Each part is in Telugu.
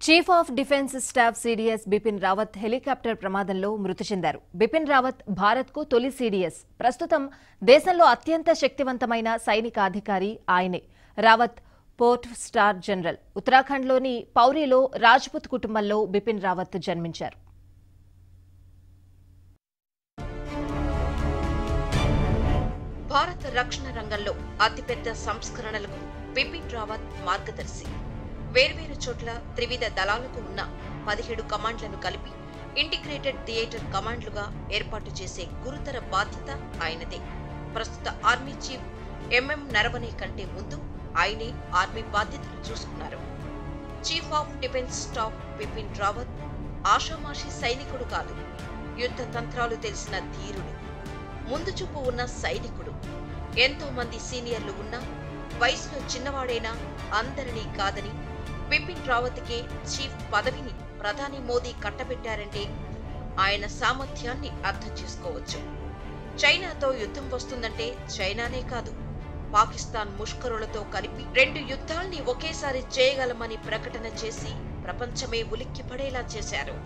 chief of defence staff CDS Bipin Rawat helicopter ప్రమాదంలో మృతి చెందారు బిపిన్ రావత్ భారత్కు తొలి సీడీఎస్ ప్రస్తుతం దేశంలో అత్యంత శక్తివంతమైన సైనిక అధికారి ఆయనే రావత్ పోర్ట్ స్టార్ జనరల్ ఉత్తరాఖండ్లోని పౌరిలో రాజ్పుత్ కుటుంబంలో బిపిన్ రావత్ జన్మించారు భారత రక్షణ రంగంలో అతిపెద్ద సంస్కరణలకు బిపిన్ రావత్ మార్గదర్శి వేర్వేరు చోట్ల త్రివిధ దళాలకు ఉన్న పదిహేడు కమాండ్లను కలిపి ఇంటిగ్రేటెడ్ థియేటర్ కమాండ్లుగా ఏర్పాటు చేసే గురుతర బాధ్యత ఆయనదే ప్రస్తుత ఆర్మీ చీఫ్ ఎంఎం నరవనే కంటే ముందు ఆయనే ఆర్మీ బాధ్యతలు చూసుకున్నారు chief of defence staff Bipin Rawat ఆషామాషి సైనికుడు కాదు యుద్ధ తంత్రాలు తెలిసిన ధీరుడు ముందు చూపు ఉన్న సైనికుడు ఎంతో మంది సీనియర్లు ఉన్నా వయసులో చిన్నవాడైనా అందరినీ కాదని బిపిన్ రావత్కే చీఫ్ పదవిని ప్రధాని మోదీ కట్టబెట్టారంటే ఆయన సామర్థ్యాన్ని అర్థం చేసుకోవచ్చు చైనాతో యుద్ధం వస్తుందంటే చైనానే కాదు పాకిస్తాన్ ముష్కరులతో కలిపి రెండు యుద్ధాల్ని ఒకేసారి చేయగలమని ప్రకటన చేసి ప్రపంచమే ఉలిక్కిపడేలా చేశారు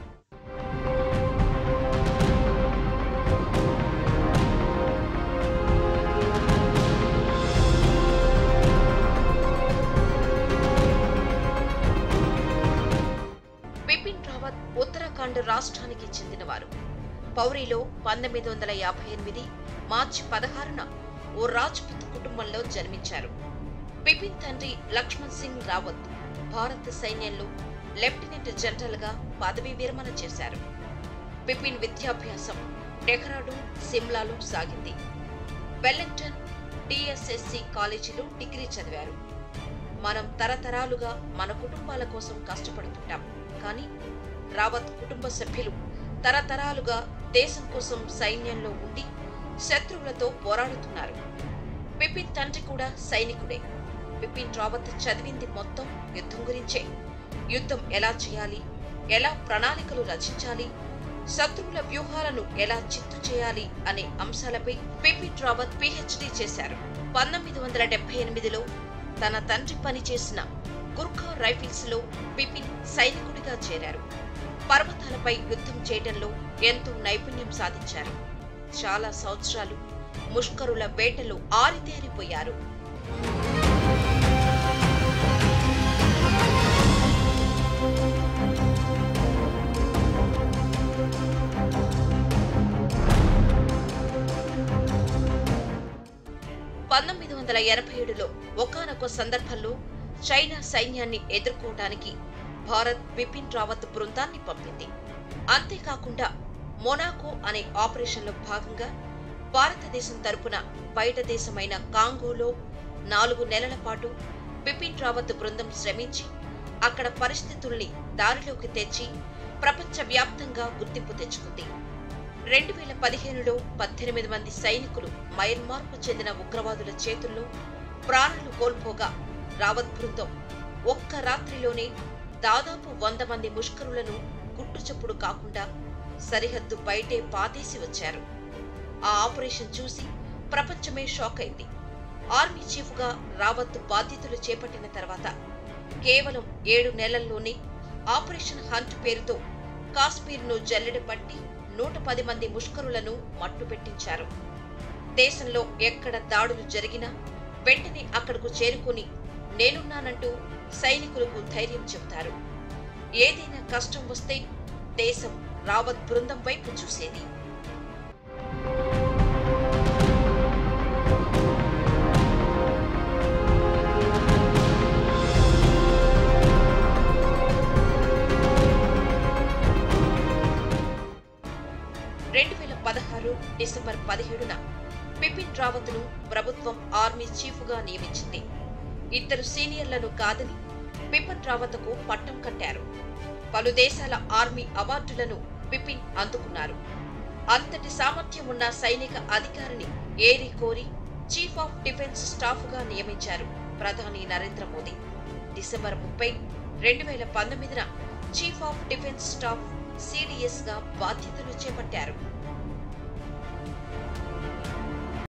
బిపిన్ రావత్ ఉత్తరాఖండ్ రాష్ట్రానికి చెందినవారు పౌరిలో పంతొమ్మిది వందల యాభై ఎనిమిది మార్చి పదహారున ఓ రాజ్పుత్ కుటుంబంలో జన్మించారు బిపిన్ తండ్రి లక్ష్మణ్ సింగ్ రావత్ భారత సైన్యంలో లెఫ్టినెంట్ జనరల్ గా పదవీ విరమణ చేశారు బిపిన్ విద్యాభ్యాసం డెహ్రాడూన్ సిమ్లాలో సాగింది వెల్లింగ్టన్ టిఎస్ఎస్సి కాలేజీలో డిగ్రీ చదివారు మనం తరతరాలుగా మన కుటుంబాల కోసం కష్టపడుతుంటాం కానీ రావత్ కుటుంబ సభ్యులు తరతరాలుగా దేశం కోసం సైన్యంలో ఉండి శత్రువులతో పోరాడుతున్నారు బిపిన్ తండ్రి కూడా సైనికుడే బిపిన్ రావత్ చదివింది మొత్తం యుద్ధం గురించే యుద్ధం ఎలా చేయాలి ఎలా ప్రణాళికలు రచించాలి శత్రువుల వ్యూహాలను ఎలా చిత్తు చేయాలి అనే అంశాలపై బిపిన్ రావత్ పిహెచ్డి చేశారు పంతొమ్మిది వందల డెబ్బై ఎనిమిదిలో తన తండ్రి పనిచేసిన గుర్ఖా రైఫిల్స్ లో బిపిన్ సైనికుడిగా చేరారు పర్వతాలపై యుద్ధం చేయడంలో ఎంతో నైపుణ్యం సాధించారు చాలా సంవత్సరాలు ముష్కరుల వేటలో ఆరితేరిపోయారు పంతొమ్మిది వందల ఎనభై ఏడులో ఒకనొక సందర్భంలో చైనా సైన్యాన్ని ఎదుర్కోవడానికి భారత్ బిపిన్ రావత్ బృందాన్ని పంపింది అంతేకాకుండా మొనాకో అనే ఆపరేషన్లో భాగంగా భారతదేశం తరపున బయట దేశమైన కాంగోలో నాలుగు నెలల పాటు బిపిన్ రావత్ బృందం శ్రమించి అక్కడ పరిస్థితుల్ని దారిలోకి తెచ్చి ప్రపంచవ్యాప్తంగా గుర్తింపు తెచ్చుకుంది రెండు వేల పదిహేనులో పద్దెనిమిది మంది సైనికులు మయన్మార్కు చెందిన ఉగ్రవాదుల చేతుల్లో ప్రాణాలు కోల్పోగా రావత్ బృందం ఒక్క రాత్రిలోనే దాదాపు వంద మంది ముష్కరులను గుట్టుచప్పుడు కాకుండా సరిహద్దు బయటే పాతేసి వచ్చారు ఆ ఆపరేషన్ చూసి ప్రపంచమే షాక్ అయింది ఆర్మీ చీఫ్గా రావత్ బాధ్యతలు చేపట్టిన తర్వాత కేవలం ఏడు నెలల్లోనే ఆపరేషన్ హంట్ పేరుతో కాశ్మీర్ను జల్లెడ పట్టి నూట పది మంది ముష్కరులను మట్టుపెట్టించారు దేశంలో ఎక్కడ దాడులు జరిగినా వెంటనే అక్కడకు చేరుకుని నేనున్నానంటూ సైనికులకు ధైర్యం చెబుతారు ఏదైనా కష్టం వస్తే దేశం రావత్ బృందం వైపు చూసేది రెండు వేల పదహారు డిసెంబర్ పదిహేడున బిపిన్ రావత్ను ప్రభుత్వం ఆర్మీ చీఫ్గా నియమించింది ఇద్దరు సీనియర్లను కాదని బిపిన్ రావత్కు పట్టం కట్టారు పలు దేశాల ఆర్మీ అవార్డులను బిపిన్ అందుకున్నారు అంతటి సామర్థ్యం ఉన్న సైనిక అధికారిని ఏరి కోరి చీఫ్ ఆఫ్ డిఫెన్స్ స్టాఫ్గా నియమించారు ప్రధాని నరేంద్ర మోదీ డిసెంబర్ ముప్పై రెండు వేల పంతొమ్మిదిన chief of defence staff CDS గా బాధ్యతలు చేపట్టారు